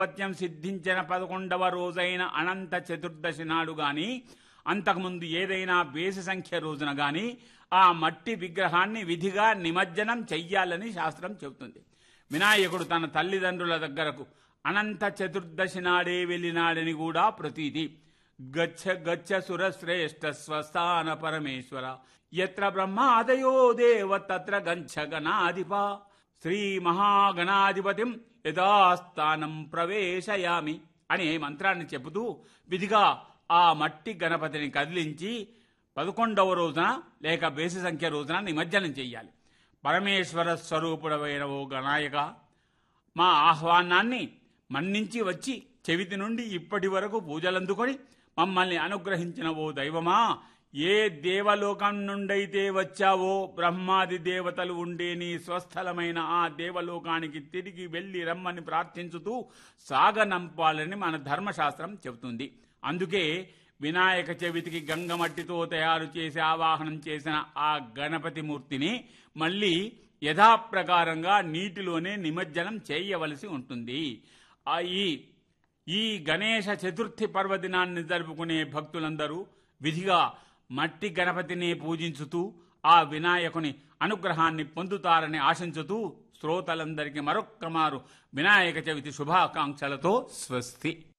పత్యం సిద్ధించిన పదకొండవ రోజైన అనంత చతుర్దశి నాడు గాని అంతకుముందు ఏదైనా బేసి సంఖ్య రోజున గాని ఆ మట్టి విగ్రహాన్ని విధిగా నిమజ్జనం చెయ్యాలని శాస్త్రం చెబుతుంది వినాయకుడు తన తల్లిదండ్రుల దగ్గరకు అనంత చతుర్దశి నాడే వెళ్ళినాడని కూడా ప్రతీతి గచ్చ గచ్చ సురశ్రేష్ఠ స్వస్థాన పరమేశ్వర ఎత్ర బ్రహ్మాదయో దేవ తత్ర గంఛ గణాధిప శ్రీ మహాగణాధిపతిం యథాస్థానం ప్రవేశయామి అనే మంత్రాన్ని చెబుతూ విధిగా ఆ మట్టి గణపతిని కదిలించి పదకొండవ రోజున లేక బేసి సంఖ్య రోజున నిమజ్జనం చెయ్యాలి పరమేశ్వర స్వరూపుడమైన ఓ గణాయక మా ఆహ్వానాన్ని మన్నించి వచ్చి చెవితి నుండి ఇప్పటి వరకు పూజలందుకొని మమ్మల్ని అనుగ్రహించిన ఓ దైవమా ఏ దేవలోకం నుండైతే వచ్చావో బ్రహ్మాది దేవతలు ఉండే నీ స్వస్థలమైన ఆ దేవలోకానికి తిరిగి వెళ్లి రమ్మని ప్రార్థించుతూ సాగనంపాలని మన ధర్మశాస్త్రం చెబుతుంది అందుకే వినాయక చవితికి గంగమట్టితో తయారు చేసి ఆవాహనం చేసిన ఆ గణపతి మూర్తిని మళ్ళీ యథాప్రకారంగా నీటిలోనే నిమజ్జనం చేయవలసి ఉంటుంది ఆ ఈ ఈ గణేష చతుర్థి పర్వదినాన్ని జరుపుకునే భక్తులందరూ విధిగా మట్టి గణపతిని పూజించుతూ ఆ వినాయకుని అనుగ్రహాన్ని పొందుతారని ఆశించుతూ శ్రోతలందరికీ మరొక్క మారు వినాయక చవితి శుభాకాంక్షలతో స్వస్తి